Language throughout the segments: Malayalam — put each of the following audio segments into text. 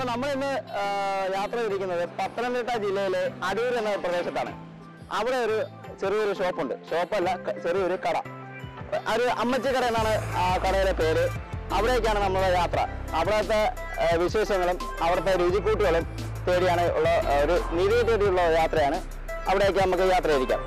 നമ്മൾ ഇന്ന് ആ, യാത്ര തിരിക്കുന്നത് പത്തനംതിട്ട ജില്ലയിലെ അടൂർ എന്ന പ്രദേശത്താണ് അവിടെ ഒരു ചെറിയൊരു ഷോപ്പുണ്ട് ഷോപ്പല്ല ക- ചെറിയൊരു കട ആ ഒരു അമ്മച്ചി കട എന്നാണ് ആ കടയുടെ പേര് അവിടേക്കാണ് നമ്മുടെ യാത്ര അവിടുത്തെ ആ, വിശേഷങ്ങളും അവിടുത്തെ രുചിക്കൂട്ടുകളും തേടിയാണ് ഉള്ള ആ, ഒരു നിധി തേടിയുള്ള യാത്രയാണ് അവിടേക്ക് നമുക്ക് യാത്ര തിരിക്കാം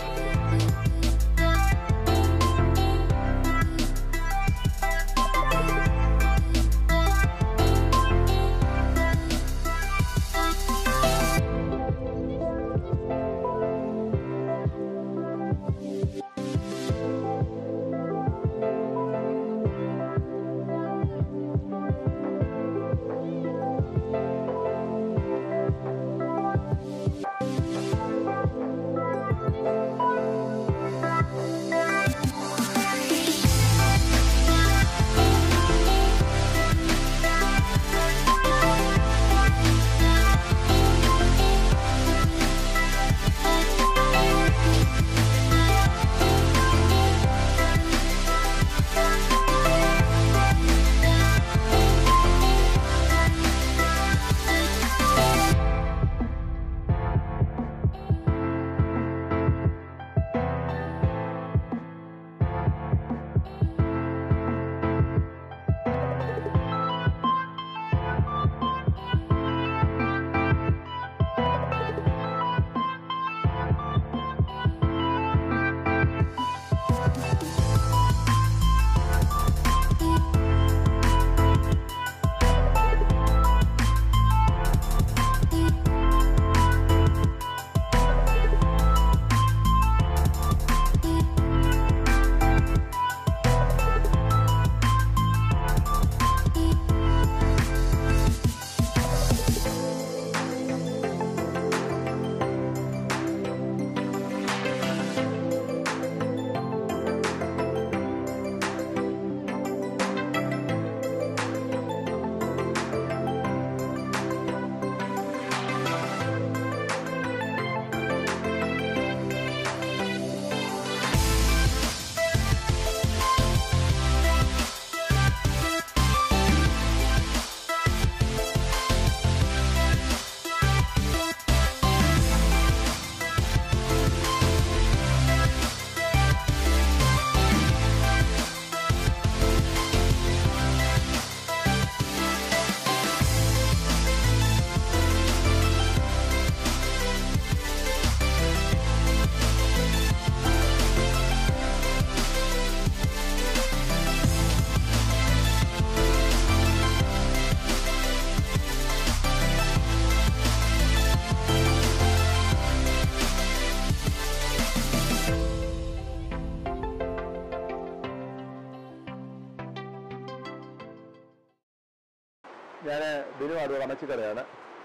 ഞാൻ ബിനു അടൂർ അമ്മച്ചിക്കടയാണ്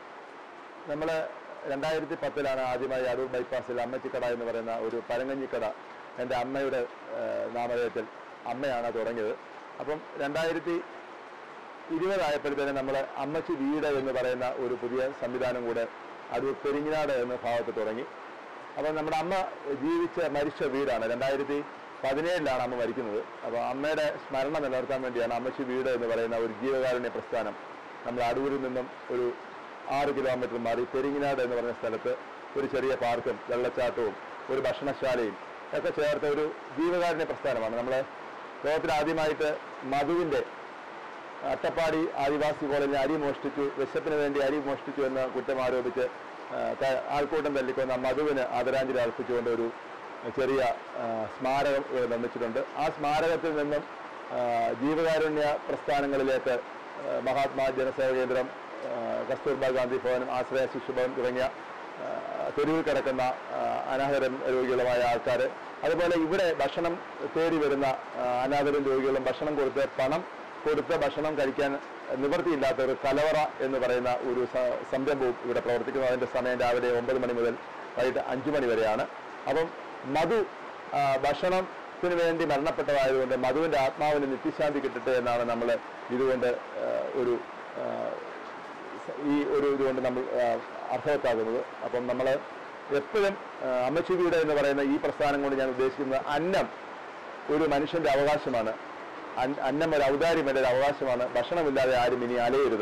നമ്മൾ രണ്ടായിരത്തി പത്തിലാണ് ആദ്യമായി അടൂർ ബൈപ്പാസിൽ അമ്മച്ചിക്കട എന്ന് പറയുന്ന ഒരു പരങ്ങഞ്ഞിക്കട എൻ്റെ അമ്മയുടെ ആ, നാമധേയത്തിൽ അമ്മയാണ് തുടങ്ങിയത് അപ്പം രണ്ടായിരത്തി ഇരുപതായപ്പോഴത്തേന് നമ്മൾ അമ്മച്ചി വീട് എന്ന് പറയുന്ന ഒരു പുതിയ സംവിധാനം കൂടെ അടൂർ പെരിങ്ങിനാട് എന്ന ഭാഗത്ത് തുടങ്ങി അപ്പോൾ നമ്മുടെ അമ്മ ജീവിച്ച മരിച്ച വീടാണ് രണ്ടായിരത്തി പതിനേഴിലാണ് അമ്മ മരിക്കുന്നത് അപ്പോൾ അമ്മയുടെ സ്മരണ നിലനിർത്താൻ വേണ്ടിയാണ് അമ്മച്ചി വീട് എന്ന് പറയുന്ന ഒരു ജീവകാരുണ്യ പ്രസ്ഥാനം നമ്മൾ അടൂരിൽ നിന്നും ഒരു ആറ് കിലോമീറ്റർ മാറി പെരിങ്ങിനാട് എന്ന് പറയുന്ന സ്ഥലത്ത് ഒരു ചെറിയ പാർക്കും വെള്ളച്ചാട്ടവും ഒരു ഭക്ഷണശാലയും ഒക്കെ ചേർത്ത ഒരു ജീവകാരുണ്യ പ്രസ്ഥാനമാണ് നമ്മൾ ലോകത്തിൽ ആദ്യമായിട്ട് മധുവിൻ്റെ അട്ടപ്പാടി ആദിവാസി കോളേജിൽ അരി മോഷ്ടിച്ചു വിശപ്പിന് വേണ്ടി അരി മോഷ്ടിച്ചു എന്ന് കുറ്റം ആരോപിച്ച് ആ, ക- ആൾക്കൂട്ടം തല്ലിക്കൊന്ന മധുവിന് ആദരാഞ്ജലി അർപ്പിച്ചുകൊണ്ട് ഒരു ചെറിയ ആ, സ്മാരകം ഇവിടെ നിർമ്മിച്ചിട്ടുണ്ട് ആ സ്മാരകത്തിൽ നിന്നും ആ, ജീവകാരുണ്യ പ്രസ്ഥാനങ്ങളിലേക്ക് ആ, മഹാത്മാ ജനസേവ കേന്ദ്രം ആ, കസ്തൂർബാ ഗാന്ധി ഭവനും ആശ്രയ ശിശുഭവൻ തുടങ്ങിയ ആ, തെരുവിൽ കിടക്കുന്ന ആ, അനാഥരും രോഗികളുമായ ആൾക്കാർ അതുപോലെ ഇവിടെ ഭക്ഷണം തേടി വരുന്ന ആ, അനാഥരും രോഗികളും ഭക്ഷണം കൊടുത്ത് പണം കൊടുത്ത് ഭക്ഷണം കഴിക്കാൻ നിവൃത്തിയില്ലാത്ത ഒരു കലവറ എന്ന് പറയുന്ന ഒരു സ- സംരംഭവും ഇവിടെ പ്രവർത്തിക്കുന്നു അതിന്റെ സമയം രാവിലെ ഒമ്പത് മണി മുതൽ വൈകിട്ട് അഞ്ചു മണി വരെയാണ് അപ്പം മധു ആ, ഭക്ഷണത്തിന് വേണ്ടി മരണപ്പെട്ടതായതുകൊണ്ട് മധുവിന്റെ ആത്മാവിന് നിത്യശാന്തി കിട്ടട്ടെ എന്നാണ് നമ്മൾ ഇതുകൊണ്ട് ആ, ഒരു ആ, ഈ ഒരു ഇതുകൊണ്ട് നമ്മൾ ആ, അർത്ഥവത്താകുന്നത് അപ്പം നമ്മൾ എപ്പോഴും ആ, അമ്മച്ചിയുടെ എന്ന് പറയുന്ന ഈ പ്രസ്ഥാനം കൊണ്ട് ഞാൻ ഉദ്ദേശിക്കുന്നത് അന്നം ഒരു മനുഷ്യന്റെ അവകാശമാണ് അൻ- അന്നം ഒരു ഔദാര്യം ഒരു അവകാശമാണ് ഭക്ഷണമില്ലാതെ ആരും ഇനി അലയരുത്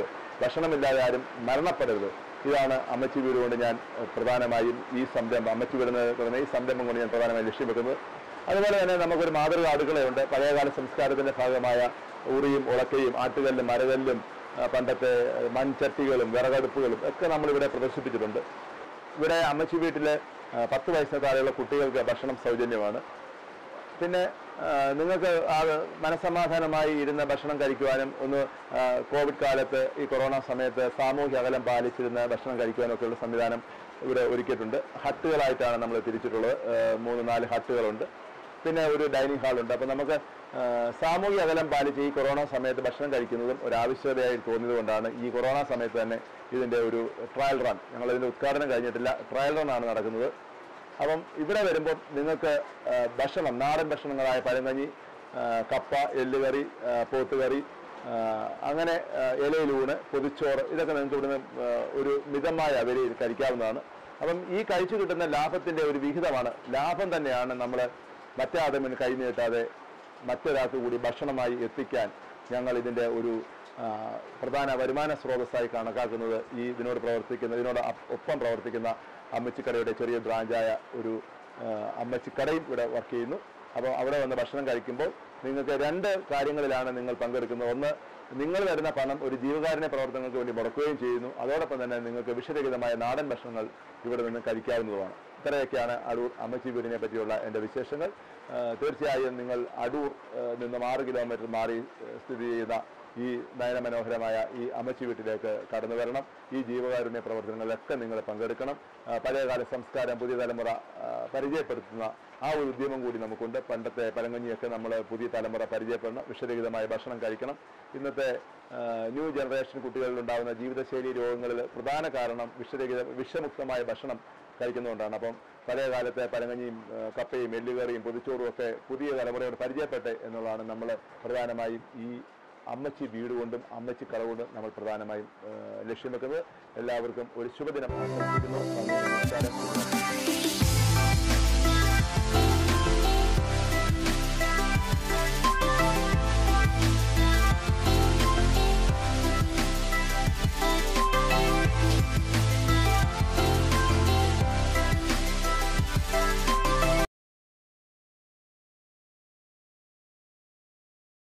ഭക്ഷണമില്ലാതെ ആരും മരണപ്പെടരുത് ഇതാണ് അമ്മച്ചി വീട് കൊണ്ട് ഞാൻ ഏഹ്, പ്രധാനമായും ഈ സംരംഭം അമ്മച്ചി വീട് എന്ന് പറയുന്ന ഈ സംരംഭം കൊണ്ട് ഞാൻ പ്രധാനമായും ലക്ഷ്യം വെക്കുന്നത് അതുപോലെ തന്നെ നമുക്കൊരു മാതൃക അടുക്കളയുണ്ട് പഴയകാല സംസ്കാരത്തിന്റെ ഭാഗമായ ഉറിയും ഉളക്കയും ആട്ടുകല്ലും മരകല്ലും ആ, പണ്ടത്തെ ഏഹ്, മൺചട്ടികളും വിറകടുപ്പുകളും ഒക്കെ നമ്മളിവിടെ പ്രദർശിപ്പിച്ചിട്ടുണ്ട് ഇവിടെ അമ്മച്ചി വീട്ടിൽ പത്ത് വയസ്സിന് താഴെയുള്ള കുട്ടികൾക്ക് ഭക്ഷണം സൗജന്യമാണ് പിന്നെ ആ, നിങ്ങൾക്ക് ആ മനസമാധാനമായി ഇരുന്ന് ഭക്ഷണം കഴിക്കുവാനും ഒന്ന് ആ, കോവിഡ് കാലത്ത് ഈ കൊറോണ സമയത്ത് സാമൂഹ്യ അകലം പാലിച്ചിരുന്ന് ഭക്ഷണം കഴിക്കുവാനും ഒക്കെയുള്ള സംവിധാനം ഇവിടെ ഒരുക്കിയിട്ടുണ്ട് ഹട്ടുകളായിട്ടാണ് നമ്മൾ തിരിച്ചിട്ടുള്ളത് ആ, മൂന്ന് നാല് ഹട്ടുകളുണ്ട് പിന്നെ ഒരു ഡൈനിങ് ഹാളുണ്ട് അപ്പോൾ നമുക്ക് ആ, സാമൂഹ്യ അകലം പാലിച്ച് ഈ കൊറോണ സമയത്ത് ഭക്ഷണം കഴിക്കുന്നതും ഒരു ആവശ്യകതയായി തോന്നിയത് കൊണ്ടാണ് ഈ കൊറോണ സമയത്ത് തന്നെ ഇതിൻ്റെ ഒരു ട്രയൽ റൺ ഞങ്ങൾ ഇതിൻ്റെ ഉദ്ഘാടനം കഴിഞ്ഞിട്ടില്ല ട്രയൽ റൺ ആണ് നടക്കുന്നത് അപ്പം ഇവിടെ വരുമ്പോൾ നിങ്ങൾക്ക് ആ, ഭക്ഷണം നാടൻ ഭക്ഷണങ്ങളായ പഴങ്കഞ്ഞി ആ, കപ്പ എല്ലുകറി ആ, പോത്തുകറി ആ, അങ്ങനെ ആ, ഇലയിലൂണ് പൊതിച്ചോറ് ഇതൊക്കെ നിങ്ങൾക്ക് ഇവിടുന്ന് ആ, ഒരു മിതമായ വിലയിൽ കഴിക്കാവുന്നതാണ് അപ്പം ഈ കഴിച്ചു കിട്ടുന്ന ലാഭത്തിന്റെ ഒരു വിഹിതമാണ് ലാഭം തന്നെയാണ് നമ്മൾ മറ്റേ ആദമിന് കൈ നീട്ടാതെ മറ്റൊരാൾക്ക് കൂടി ഭക്ഷണമായി എത്തിക്കാൻ ഞങ്ങൾ ഇതിൻ്റെ ഒരു ആ, പ്രധാന വരുമാന സ്രോതസ്സായി കണക്കാക്കുന്നത് ഈ ഇതിനോട് പ്രവർത്തിക്കുന്ന ഇതിനോട് അപ്- ഒപ്പം പ്രവർത്തിക്കുന്ന അമ്മച്ചിക്കടയുടെ ചെറിയ ബ്രാഞ്ചായ ഒരു ആ, അമ്മച്ചിക്കടയും ഇവിടെ വർക്ക് ചെയ്യുന്നു അപ്പോൾ അവിടെ വന്ന് ഭക്ഷണം കഴിക്കുമ്പോൾ നിങ്ങൾക്ക് രണ്ട് കാര്യങ്ങളിലാണ് നിങ്ങൾ പങ്കെടുക്കുന്നത് ഒന്ന് നിങ്ങൾ തരുന്ന പണം ഒരു ജീവകാരുണ്യ പ്രവർത്തനങ്ങൾക്ക് വേണ്ടി മുടക്കുകയും ചെയ്യുന്നു അതോടൊപ്പം തന്നെ നിങ്ങൾക്ക് വിഷരഹിതമായ നാടൻ ഭക്ഷണങ്ങൾ ഇവിടെ നിന്ന് കഴിക്കാവുന്നതുമാണ് ഇത്രയൊക്കെയാണ് അടൂർ അമ്മച്ചി വീടിനെ പറ്റിയുള്ള എൻ്റെ വിശേഷങ്ങൾ ആ, തീർച്ചയായും നിങ്ങൾ അടൂർ ആ, നിന്നും ആറ് കിലോമീറ്റർ മാറി ആ, സ്ഥിതി ചെയ്യുന്ന ഈ നയനമനോഹരമായ ഈ അമ്മച്ചി വീട്ടിലേക്ക് കടന്നു വരണം ഈ ജീവകാരുണ്യ പ്രവർത്തനങ്ങളിലൊക്കെ നിങ്ങൾ പങ്കെടുക്കണം ആ, പഴയകാല സംസ്കാരം പുതിയ തലമുറ ആ, പരിചയപ്പെടുത്തുന്ന ആ ഒരു ഉദ്യമം കൂടി നമുക്കുണ്ട് പണ്ടത്തെ പരങ്കഞ്ഞിയൊക്കെ നമ്മൾ പുതിയ തലമുറ പരിചയപ്പെടണം വിഷരഹിതമായ ഭക്ഷണം കഴിക്കണം ഇന്നത്തെ ആ, ന്യൂ ജനറേഷൻ കുട്ടികളിൽ ഉണ്ടാകുന്ന ജീവിതശൈലി രോഗങ്ങളിൽ പ്രധാന കാരണം വിഷരഹിത വിഷമുക്തമായ ഭക്ഷണം കഴിക്കുന്നതുകൊണ്ടാണ് അപ്പം പഴയ കാലത്തെ പരങ്ങഞ്ഞിയും ആ, കപ്പയും എല്ലുകറിയും പൊതിച്ചോറും ഒക്കെ പുതിയ തലമുറയോട് പരിചയപ്പെട്ടെ എന്നുള്ളതാണ് നമ്മൾ പ്രധാനമായും ഈ അമ്മച്ചി വീട് കൊണ്ടും അമ്മച്ചി കട കൊണ്ടും നമ്മൾ പ്രധാനമായും ആ, ലക്ഷ്യം വെക്കുന്നത് എല്ലാവർക്കും ഒരു ശുഭദിനം ആശംസിക്കുന്നു നന്ദി, നമസ്കാരം